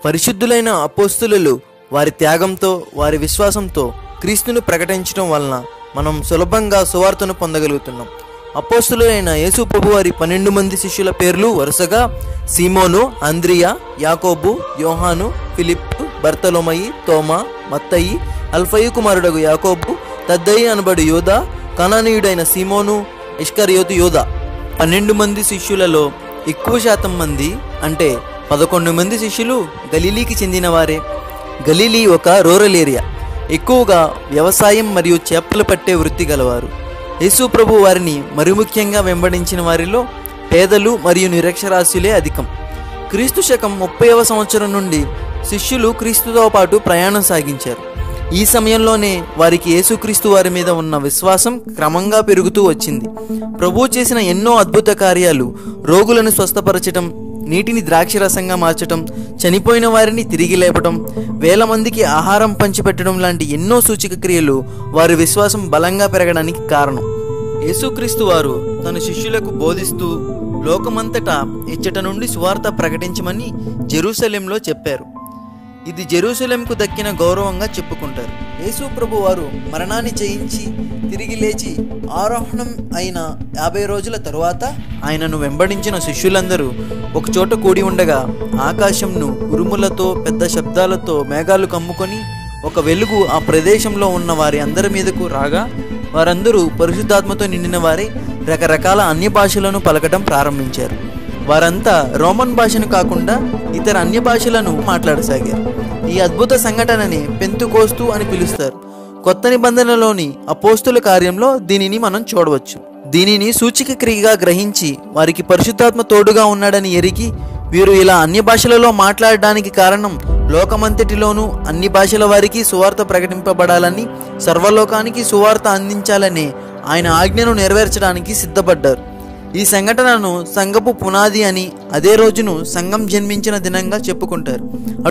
పరిశుద్ధులైన అపోస్తులు వారి త్యాగంతో వారి విశ్వాసంతో క్రీస్తును ప్రకటించడం వలన మనం సులభంగా సువార్తను పొందగలుగుతున్నాం అపోస్తులైన యేసు ప్రభు వారి పన్నెండు మంది శిష్యుల పేర్లు వరుసగా సీమోను అంద్రియా యాకోబు యోహాను ఫిలిప్ బర్తలోమయి తోమా మత్తయి అల్ఫయి కుమారుడగు యాకోబు తద్దయి అనబడు యోధ కనానీయుడైన సీమోను ఇష్కరియోతు యోధ పన్నెండు మంది శిష్యులలో ఎక్కువ శాతం మంది అంటే పదకొండు మంది శిష్యులు గలీలీకి చెందిన వారే గలీలీ ఒక రూరల్ ఏరియా ఎక్కువగా వ్యవసాయం మరియు చేపలు పట్టే వృత్తి గలవారు యేసు ప్రభు వారిని మరి ముఖ్యంగా వెంబడించిన వారిలో పేదలు మరియు నిరక్షరాస్యులే అధికం క్రీస్తు శకం ముప్పైవ సంవత్సరం నుండి శిష్యులు క్రీస్తుతో పాటు ప్రయాణం సాగించారు ఈ సమయంలోనే వారికి యేసుక్రీస్తు వారి మీద ఉన్న విశ్వాసం క్రమంగా పెరుగుతూ వచ్చింది ప్రభు చేసిన ఎన్నో అద్భుత కార్యాలు రోగులను స్వస్థపరచటం నీటిని ద్రాక్షరసంగా మార్చటం చనిపోయిన వారిని తిరిగి లేపటం వేల మందికి ఆహారం పంచిపెట్టడం లాంటి ఎన్నో సూచిక క్రియలు వారి విశ్వాసం బలంగా పెరగడానికి కారణం యేసుక్రీస్తు వారు తన శిష్యులకు బోధిస్తూ లోకమంతటా ఇచ్చట నుండి సువార్త ప్రకటించమని జెరూసలేంలో చెప్పారు ఇది జెరూసలేంకు దక్కిన గౌరవంగా చెప్పుకుంటారు యేసు ప్రభు వారు మరణాన్ని జయించి తిరిగి లేచి ఆరోహణం అయిన యాభై రోజుల తరువాత ఆయనను వెంబడించిన శిష్యులందరూ ఒకచోట కూడి ఉండగా ఆకాశంను ఉరుములతో పెద్ద శబ్దాలతో మేఘాలు కమ్ముకొని ఒక వెలుగు ఆ ప్రదేశంలో ఉన్న వారి అందరి మీదకు రాగా వారందరూ పరిశుద్ధాత్మతో నిండిన వారే రకరకాల అన్య భాషలను పలకటం ప్రారంభించారు వారంతా రోమన్ భాషను కాకుండా ఇతర అన్య భాషలను మాట్లాడసాగారు ఈ అద్భుత సంఘటనని పెంతుకోస్తు అని పిలుస్తారు కొత్త నిబంధనలోని అపోస్తుల కార్యంలో దీనిని మనం చూడవచ్చు దీనిని సూచిక క్రియగా గ్రహించి వారికి పరిశుద్ధాత్మ తోడుగా ఉన్నాడని ఎరిగి వీరు ఇలా అన్య భాషలలో మాట్లాడడానికి కారణం లోకమంతటిలోనూ అన్ని భాషల వారికి సువార్త ప్రకటింపబడాలని సర్వలోకానికి సువార్త అందించాలనే ఆయన ఆజ్ఞను నెరవేర్చడానికి సిద్ధపడ్డారు ఈ సంఘటనను సంఘపు పునాది అని అదే రోజును సంఘం జన్మించిన దినంగా చెప్పుకుంటారు